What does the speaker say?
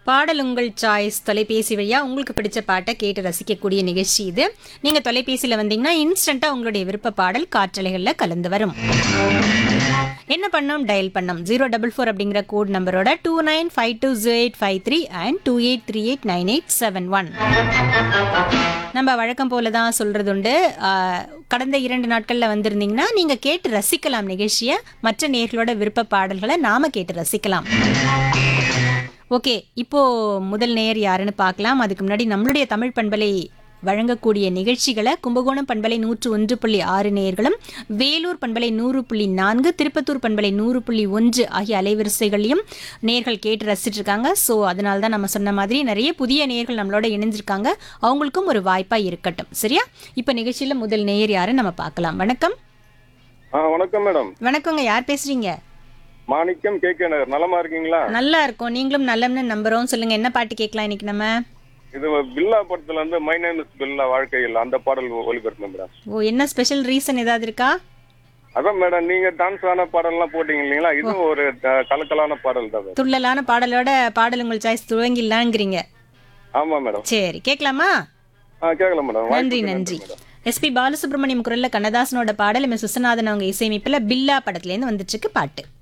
பாடல் உங்கள் சாய்ஸ் தொலைபேசி வழியா உங்களுக்கு பிடிச்ச பாட்டை கேட்டு ரசிக்கக்கூடிய நிகழ்ச்சி இது நீங்க தொலைபேசியில வந்தீங்கன்னா இன்ஸ்டன்டா உங்களுடைய விருப்ப பாடல் காற்றலைகள்ல கலந்து வரும் என்ன பண்ணோம் டயல் பண்ணோம் ஜீரோ டபுள் ஃபோர் அப்படிங்கிற கோட் நம்பரோட two nine five two zero eight five three and two eight three eight nine eight seven one நம்ம வழக்கம் போல தான் சொல்றது உண்டு ஆஹ், கடந்த இரண்டு நாட்கள்ல வந்திருந்தீங்கன்னா நீங்க கேட்டு ரசிக்கலாம் நிகழ்ச்சியை மற்ற நேர்களோட விருப்ப பாடல்களை நாம கேட்டு ரசிக்கலாம் ஓகே இப்போ முதல் நேயர் யாருன்னு பார்க்கலாம் அதுக்கு முன்னாடி நம்மளுடைய தமிழ் பண்பலை வழங்கக்கூடிய நிகழ்ச்சிகளை கும்பகோணம் பண்பலை நூற்று ஒன்று புள்ளி ஆறு நேயர்களும் வேலூர் பண்பலை நூறு புள்ளி நான்கு திருப்பத்தூர் பண்பலை நூறு புள்ளி ஒன்று ஆகிய அலைவரிசைகளையும் நேர்கள் கேட்டு ரசிச்சிட்டு இருக்காங்க ஸோ அதனால தான் நம்ம சொன்ன மாதிரி நிறைய புதிய நேர்கள் நம்மளோட இணைஞ்சிருக்காங்க அவங்களுக்கும் ஒரு வாய்ப்பா இருக்கட்டும் சரியா இப்போ நிகழ்ச்சியில முதல் நேயர் யாரு நம்ம பார்க்கலாம் வணக்கம் ஆ வணக்கம் மேடம் வணக்கங்க யார் பேசுறீங்க மாணிக்கம் கே கே நகர் நலமா இருக்கீங்களா நல்லா இருக்கோம் நீங்களும் நல்லம்னு நம்புறோம் சொல்லுங்க என்ன பாட்டு கேட்கலாம் இன்னைக்கு நம்ம இது பில்லா படத்துல இருந்து மை நேம் இஸ் பில்லா வாழ்க்கையில் அந்த பாடல் ஒளிபரப்பு மேடம் ஓ என்ன ஸ்பெஷல் ரீசன் ஏதாவது இருக்கா அதான் மேடம் நீங்க டான்ஸ் ஆன பாடல்லாம் போட்டீங்க இல்லைங்களா இதுவும் ஒரு அஹ், கலக்கலான பாடல் தான் மேடம். துள்ளலான பாடலோட பாடல் உங்கள் சாய்ஸ் துவங்கிடலாங்கிறீங்க ஆமா மேடம் சரி கேட்கலாமா ஆ கேட்கலாம் மேடம் நன்றி வாய்ப்புக்கு நன்றி மேடம் எஸ்பி பாலசுப்ரமணியம் குரல்ல கண்ணதாசனோட பாடல் எம் எஸ் விஸ்வநாதன் அவங்க இசையமைப்புல பில்லா படத்துல இருந்து வந்துட்டு இருக்கு பாட்டு